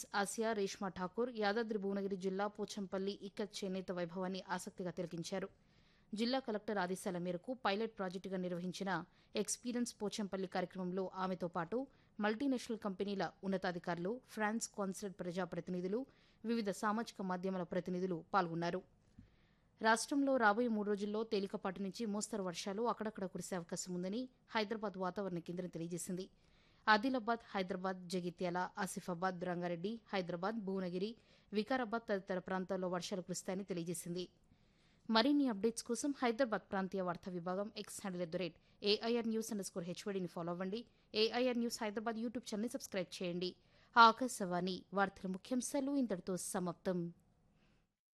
miss Asia Reshma Thakur Yadadri Bhuvanagiri జిల్లా పోచంపల్లి ఇక్కత్ చేనేత వైభవాన్ని ఆసక్తిగా తిలకించారు జిల్లా కలెక్టర్ ఆదేశాల మేరకు పైలట్ ప్రాజెక్టుగా నిర్వహించిన ఎక్స్పీరియన్స్ పోచంపల్లి కార్యక్రమంలో ఆమెతో పాటు మల్టీనేషనల్ కంపెనీల ఉన్నతాధికారులు ఫ్రాన్స్ కాన్సులేట్ ప్రజాప్రతినిధులు వివిధ సామాజిక మాధ్యమాల ప్రతినిధులు పాల్గొన్నారు రాష్ట్రంలో రాబోయే మూడు రోజుల్లో తేలికపాటి నుంచి మోస్తరు వర్షాలు అక్కడక్కడ కురిసే అవకాశం ఉందని హైదరాబాద్ వాతావరణ కేంద్రం తెలియజేసింది ఆదిలాబాద్ హైదరాబాద్ జగిత్యాల ఆసిఫాబాద్ రంగారెడ్డి హైదరాబాద్ భువనగిరి వికారాబాద్ తదితర ప్రాంతాల్లో వర్షాలు కురుస్తాయని తెలియజేసింది మరిన్ని అప్డేట్స్ కోసం హైదరాబాద్ ప్రాంతీయ వార్తా విభాగం X handle at the rate AIR news underscore స్కోర్ హెచ్వడిని ఫాలో అవ్వండి ఏఐఆర్ న్యూస్ హైదరాబాద్ యూట్యూబ్ ఛానల్ని సబ్స్క్రైబ్ చేయండి ఆకాశవాణి వార్తల ముఖ్యాంశాలు ఇంతటితో సమాప్తం